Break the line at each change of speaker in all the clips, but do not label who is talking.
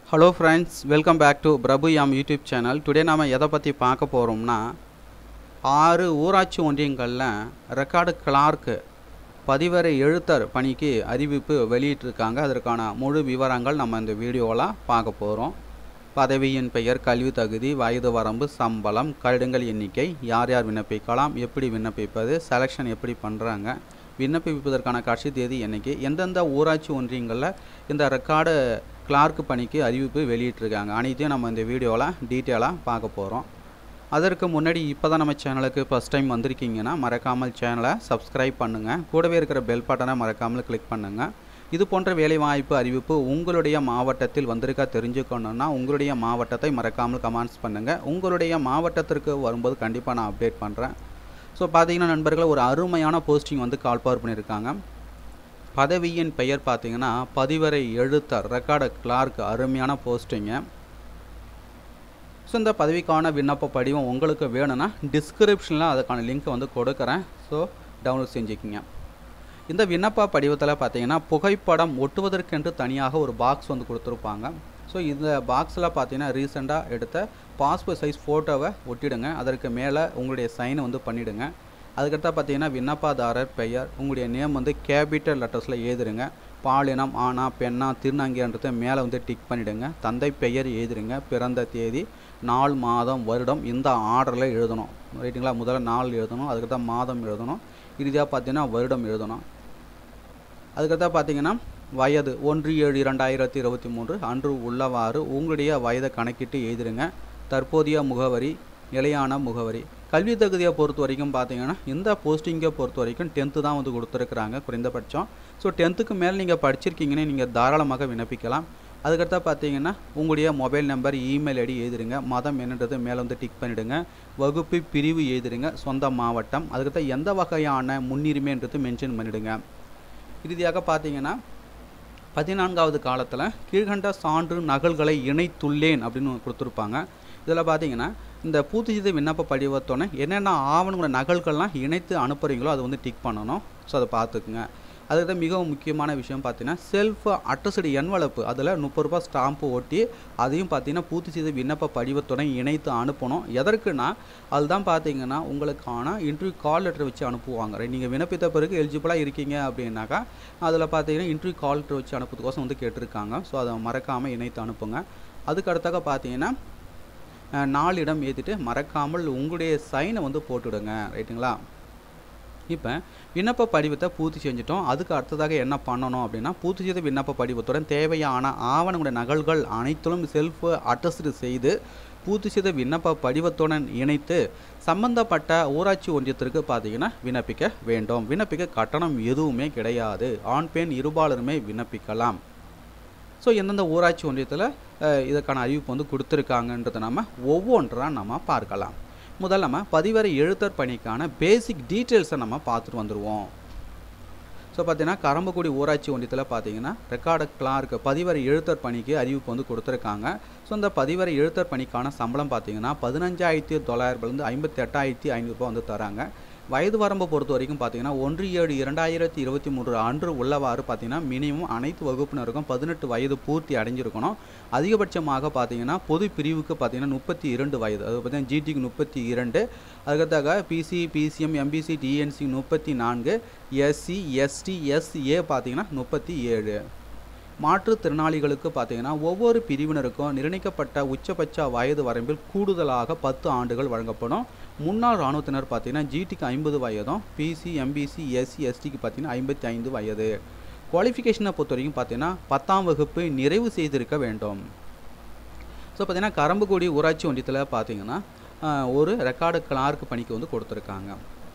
hello friends welcome back to Prabhu யாம் YouTube channel today நாம் எதை பற்றி பார்க்க போகிறோம்னா ஆறு ஊராட்சி ஒன்றியங்களில் ரெக்கார்டு கிளார்க்கு பதிவரை எழுத்தர் பணிக்கு அறிவிப்பு வெளியிட்டிருக்காங்க அதற்கான முழு விவரங்கள் நம்ம இந்த வீடியோவில் பார்க்க போகிறோம் பதவியின் பெயர் கல்வி தகுதி வயது வரம்பு சம்பளம் கடிதங்கள் எண்ணிக்கை யார் யார் விண்ணப்பிக்கலாம் எப்படி விண்ணப்பிப்பது செலெக்ஷன் எப்படி பண்ணுறாங்க விண்ணப்பிப்பதற்கான கடைசி தேதி என்னைக்கு எந்தெந்த ஊராட்சி ஒன்றியங்களில் இந்த ரெக்கார்டு கிளார்க் பணிக்கு அறிவிப்பு வெளியிட்டிருக்காங்க அனைத்தையும் நம்ம இந்த வீடியோவில் டீட்டெயிலாக பார்க்க போகிறோம் அதற்கு முன்னாடி இப்போ தான் நம்ம சேனலுக்கு ஃபஸ்ட் டைம் வந்திருக்கீங்கன்னா மறக்காமல் சேனலை சப்ஸ்கிரைப் பண்ணுங்கள் கூடவே இருக்கிற பெல் பட்டனை மறக்காமல் கிளிக் பண்ணுங்கள் இது போன்ற வேலைவாய்ப்பு அறிவிப்பு உங்களுடைய மாவட்டத்தில் வந்திருக்கா தெரிஞ்சுக்கணுன்னா உங்களுடைய மாவட்டத்தை மறக்காமல் கமெண்ட்ஸ் பண்ணுங்கள் உங்களுடைய மாவட்டத்திற்கு வரும்போது கண்டிப்பாக நான் அப்டேட் பண்ணுறேன் ஸோ பார்த்தீங்கன்னா நண்பர்கள் ஒரு அருமையான போஸ்டிங் வந்து கால் பவர் பண்ணியிருக்காங்க பதவியின் பெயர் பார்த்தீங்கன்னா பதிவரை எழுத்தர் ரெக்கார்டு கிளார்க் அருமையான போஸ்டிங்கு ஸோ இந்த பதவிக்கான விண்ணப்ப படிவம் உங்களுக்கு வேணும்னா டிஸ்கிரிப்ஷனில் அதுக்கான லிங்க்கை வந்து கொடுக்குறேன் ஸோ டவுன்லோட் செஞ்சுக்கிங்க இந்த விண்ணப்ப படிவத்தில் பார்த்தீங்கன்னா புகைப்படம் ஒட்டுவதற்கென்று தனியாக ஒரு பாக்ஸ் வந்து கொடுத்துருப்பாங்க ஸோ இந்த பாக்ஸில் பார்த்தீங்கன்னா ரீசெண்டாக எடுத்த பாஸ்போர்ட் சைஸ் ஃபோட்டோவை ஒட்டிடுங்க அதற்கு மேலே உங்களுடைய சைனை வந்து பண்ணிவிடுங்க அதுக்கடுத்தா பார்த்தீங்கன்னா விண்ணப்பதாரர் பெயர் உங்களுடைய நேம் வந்து கேபிட்டல் லெட்டர்ஸில் எழுதுருங்க பாலினம் ஆனா பெண்ணா திருநங்கைன்றதை மேலே வந்து டிக் பண்ணிவிடுங்க தந்தை பெயர் எழுதிருங்க பிறந்த தேதி நாள் மாதம் வருடம் இந்த ஆர்டரில் எழுதணும் ரைட்டுங்களா முதல்ல நாள் எழுதணும் அதுக்கடுத்தா மாதம் எழுதணும் இறுதியாக பார்த்தீங்கன்னா வருடம் எழுதணும் அதுக்கடுத்தா பார்த்தீங்கன்னா வயது ஒன்று ஏழு இரண்டாயிரத்தி இருபத்தி மூன்று அன்று உள்ளவாறு உங்களுடைய வயதை கணக்கிட்டு எழுதிருங்க தற்போதைய முகவரி நிலையான முகவரி கல்வி தகுதியை பொறுத்த வரைக்கும் பார்த்தீங்கன்னா இந்த போஸ்டிங்கை பொறுத்த வரைக்கும் டென்த்து தான் வந்து கொடுத்துருக்குறாங்க குறைந்தபட்சம் ஸோ டென்த்துக்கு மேலே நீங்கள் படிச்சிருக்கீங்கன்னு நீங்கள் தாராளமாக விண்ணப்பிக்கலாம் அதுக்கடுத்தா பார்த்தீங்கன்னா உங்களுடைய மொபைல் நம்பர் இமெயில் ஐடி எழுதிடுங்க மதம் என்னன்றது மேலே வந்து டிக் பண்ணிவிடுங்க வகுப்பு பிரிவு எழுதிடுங்க சொந்த மாவட்டம் அதுக்கடுத்த எந்த வகையான முன்னுரிமைன்றது மென்ஷன் பண்ணிவிடுங்க இறுதியாக பார்த்தீங்கன்னா பதினான்காவது காலத்தில் கீழ்கண்ட சான்று நகல்களை இணைத்துள்ளேன் அப்படின்னு கொடுத்துருப்பாங்க இதில் பார்த்தீங்கன்னா இந்த பூர்த்தி செய்த விண்ணப்ப படிவத்தோட என்னென்ன ஆவணங்களோட நகல்கள்லாம் இணைத்து அனுப்புகிறீங்களோ அதை வந்து டிக் பண்ணணும் ஸோ அதை பார்த்துக்குங்க அதுக்கு மிகவும் முக்கியமான விஷயம் பார்த்தீங்கன்னா செல்ஃப் அட்ரஸ்டு என்வலப்பு அதில் முப்பது ரூபா ஸ்டாம்பு ஒட்டி அதையும் பார்த்தீங்கன்னா பூர்த்தி செய்த விண்ணப்ப படிவத்துடன் இணைத்து அனுப்பணும் எதற்குன்னா அதுதான் பார்த்தீங்கன்னா உங்களுக்கான இன்டர்வியூ கால் லெட்டர் வச்சு அனுப்புவாங்க ரைட் நீங்கள் விண்ணப்பித்த பிறகு எலிஜிபிளாக இருக்கீங்க அப்படின்னாக்கா அதில் பார்த்தீங்கன்னா இன்டர்வியூ கால் லெட்டர் வச்சு அனுப்புறதுக்கோசம் வந்து கேட்டிருக்காங்க ஸோ அதை மறக்காமல் இணைத்து அனுப்புங்க அதுக்கு அடுத்தாக பார்த்தீங்கன்னா நாளிடம் ஏற்றிட்டு மறக்காமல் உங்களுடைய சைனை வந்து போட்டுவிடுங்க ரைட்டுங்களா இப்போ விண்ணப்ப படிவத்தை பூர்த்தி செஞ்சுட்டோம் அதுக்கு அடுத்ததாக என்ன பண்ணணும் அப்படின்னா பூர்த்தி செய்த விண்ணப்ப படிவத்துடன் தேவையான ஆவணங்களுடைய நகல்கள் அனைத்திலும் செல்ஃப் அட்டஸ்டு செய்து பூர்த்தி செய்த விண்ணப்ப படிவத்துடன் இணைத்து சம்பந்தப்பட்ட ஊராட்சி ஒன்றியத்திற்கு பார்த்தீங்கன்னா விண்ணப்பிக்க வேண்டும் விண்ணப்பிக்க கட்டணம் எதுவுமே கிடையாது ஆண் பெண் இருபாலருமே விண்ணப்பிக்கலாம் ஸோ எந்தெந்த ஊராட்சி ஒன்றியத்தில் இதற்கான அறிவிப்பு வந்து கொடுத்துருக்காங்கன்றதை நம்ம ஒவ்வொன்றாக நம்ம பார்க்கலாம் முதல்ல நம்ம பதிவரை எழுத்தர் பணிக்கான பேசிக் டீட்டெயில்ஸை நம்ம பார்த்துட்டு வந்துடுவோம் ஸோ பார்த்தீங்கன்னா கரம்பக்குடி ஊராட்சி ஒன்றியத்தில் பார்த்தீங்கன்னா ரெக்கார்டு கிளார்க் பதிவரை எழுத்தர் பணிக்கு அறிவிப்பு வந்து கொடுத்துருக்காங்க ஸோ இந்த பதிவரை எழுத்தர் பணிக்கான சம்பளம் பார்த்தீங்கன்னா பதினஞ்சாயிரத்தி தொள்ளாயிரத்துலேருந்து ஐம்பத்தி எட்டாயிரத்தி ஐநூறுரூபா வந்து தராங்க வயது வரம்பை பொறுத்த வரைக்கும் பார்த்தீங்கன்னா ஒன்று ஏழு இரண்டாயிரத்தி இருபத்தி மூன்று அன்று உள்ளவாறு பார்த்தீங்கன்னா மினிமம் அனைத்து வகுப்பினருக்கும் பதினெட்டு வயது பூர்த்தி அடைஞ்சிருக்கணும் அதிகபட்சமாக பார்த்தீங்கன்னா பொது பிரிவுக்கு பார்த்தீங்கன்னா முப்பத்தி இரண்டு வயது அது பார்த்தீங்கன்னா ஜிடிக்கு முப்பத்தி இரண்டு அதுக்கடுத்தாக பிசி பிசிஎம் எம்பிசி டிஎன்சி முப்பத்தி நான்கு எஸ்சி எஸ்டி எஸ்ஏ பார்த்தீங்கன்னா முப்பத்தி ஏழு மாற்றுத்திறனாளிகளுக்கு பார்த்தீங்கன்னா ஒவ்வொரு பிரிவினருக்கும் நிர்ணயிக்கப்பட்ட உச்சபட்ச வயது வரம்பில் கூடுதலாக பத்து ஆண்டுகள் வழங்கப்படும் முன்னாள் இராணுவத்தினர் பார்த்தீங்கன்னா ஜிடிக்கு ஐம்பது வயதும் பிசி எம்பிசி எஸ்சி எஸ்டிக்கு பார்த்தீங்கன்னா ஐம்பத்தி ஐந்து வயது குவாலிஃபிகேஷனை பொறுத்த வரைக்கும் பார்த்தீங்கன்னா பத்தாம் வகுப்பு நிறைவு செய்திருக்க வேண்டும் ஸோ பார்த்தீங்கன்னா கரம்புக்குடி ஊராட்சி ஒன்றியத்தில் பார்த்தீங்கன்னா ஒரு ரெக்கார்டு கிளார்க் பணிக்கு வந்து கொடுத்துருக்காங்க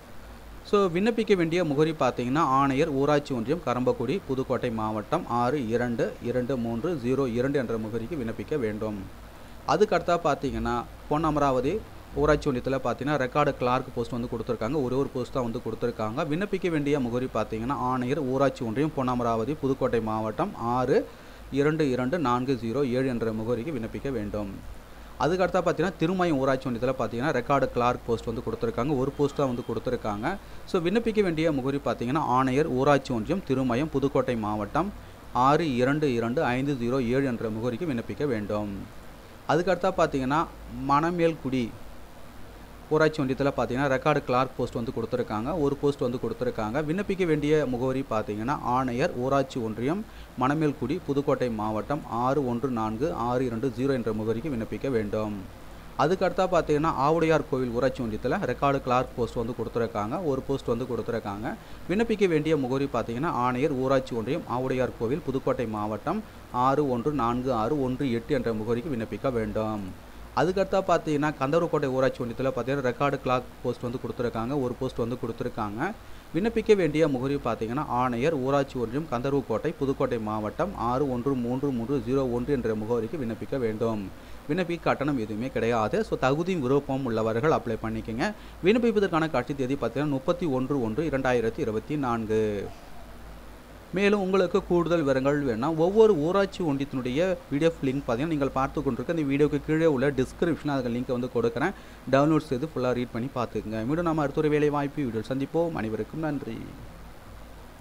ஸோ விண்ணப்பிக்க வேண்டிய முகரி பார்த்தீங்கன்னா ஆணையர் ஊராட்சி ஒன்றியம் கரம்பக்குடி புதுக்கோட்டை மாவட்டம் ஆறு இரண்டு இரண்டு மூன்று ஜீரோ இரண்டு என்ற முகரிக்கு விண்ணப்பிக்க வேண்டும் அதுக்கு அடுத்தா பார்த்தீங்கன்னா பொன் அமராவதி ஊராட்சி ஒன்றியத்தில் பார்த்தீங்கன்னா ரெக்கார்டு கிளார்க் போஸ்ட் வந்து கொடுத்துருக்காங்க ஒரே ஒரு போஸ்ட் தான் வந்து கொடுத்துருக்காங்க விண்ணப்பிக்க வேண்டிய முகரி பார்த்தீங்கன்னா ஆணையர் ஊராட்சி ஒன்றியம் பொன்னமராவதி புதுக்கோட்டை மாவட்டம் ஆறு இரண்டு இரண்டு நான்கு ஜீரோ ஏழு என்ற முகரிக்கு விண்ணப்பிக்க வேண்டும் அதுக்கடுத்தா பார்த்தீங்கன்னா திருமயம் ஊராட்சி ஒன்றியத்தில் பார்த்தீங்கன்னா ரெக்கார்டு கிளார்க் போஸ்ட் வந்து கொடுத்துருக்காங்க ஒரு போஸ்ட் தான் வந்து கொடுத்துருக்காங்க ஸோ விண்ணப்பிக்க வேண்டிய முகரி பார்த்தீங்கன்னா ஆணையர் ஊராட்சி ஒன்றியம் திருமயம் புதுக்கோட்டை மாவட்டம் ஆறு இரண்டு இரண்டு ஐந்து ஜீரோ ஏழு என்ற முகவரிக்கு விண்ணப்பிக்க வேண்டும் அதுக்கடுத்தா பார்த்தீங்கன்னா மணமேல்குடி ஊராட்சி ஒன்றியத்தில் பார்த்தீங்கன்னா ரெக்கார்டு கிளார்க் போஸ்ட் வந்து கொடுத்துருக்காங்க ஒரு போஸ்ட் வந்து கொடுத்துருக்காங்க விண்ணப்பிக்க வேண்டிய முகவரி பார்த்தீங்கன்னா ஆணையர் ஊராட்சி ஒன்றியம் மணமேல்குடி புதுக்கோட்டை மாவட்டம் ஆறு ஒன்று நான்கு ஆறு இரண்டு ஜீரோ என்ற முகவரிக்கு விண்ணப்பிக்க வேண்டும் அதுக்கடுத்தா பார்த்தீங்கன்னா ஆவுடையார் கோவில் ஊராட்சி ஒன்றியத்தில் ரெக்கார்டு கிளார்க் போஸ்ட் வந்து கொடுத்துருக்காங்க ஒரு போஸ்ட் வந்து கொடுத்துருக்காங்க விண்ணப்பிக்க வேண்டிய முகவரி பார்த்தீங்கன்னா ஆணையர் ஊராட்சி ஒன்றியம் ஆவுடையார் கோவில் புதுக்கோட்டை மாவட்டம் ஆறு ஒன்று நான்கு ஆறு ஒன்று எட்டு என்ற முகவரிக்கு விண்ணப்பிக்க வேண்டும் அதுக்கடுத்தா பார்த்தீங்கன்னா கந்தர்வக்கோட்டை ஊராட்சி ஒன்றியத்தில் பார்த்தீங்கன்னா ரெக்கார்டு கிளாக் போஸ்ட் வந்து கொடுத்துருக்காங்க ஒரு போஸ்ட் வந்து கொடுத்துருக்காங்க விண்ணப்பிக்க வேண்டிய முகவரி பார்த்தீங்கன்னா ஆணையர் ஊராட்சி ஒன்றியம் கந்தர்வக்கோட்டை புதுக்கோட்டை மாவட்டம் ஆறு ஒன்று மூன்று மூன்று ஜீரோ ஒன்று என்ற முகவரிக்கு விண்ணப்பிக்க வேண்டும் விண்ணப்பிக்க கட்டணம் எதுவுமே கிடையாது ஸோ தகுதியும் விருப்பம் உள்ளவர்கள் அப்ளை பண்ணிக்கோங்க விண்ணப்பிப்பதற்கான கட்சி தேதி பார்த்தீங்கன்னா முப்பத்தி ஒன்று ஒன்று இரண்டாயிரத்தி இருபத்தி நான்கு மேலும் உங்களுக்கு கூடுதல் விவரங்கள் வேணும்னா ஒவ்வொரு ஊராட்சி ஒன்றியத்தினுடைய பிடிஎஃப் லிங்க் பார்த்தீங்கன்னா நீங்கள் பார்த்து கொண்டிருக்க இந்த வீடியோக்கு கீழே உள்ள டிஸ்கிரிப்ஷனில் அதுக்கு லிங்க்கை வந்து கொடுக்குறேன் டவுன்லோட் செய்து ஃபுல்லாக ரீட் பண்ணி பார்த்துக்குங்க மீண்டும் நம்ம அடுத்த ஒரு வேலை வாய்ப்பு வீடியோ சந்திப்போம் அனைவருக்கும் நன்றி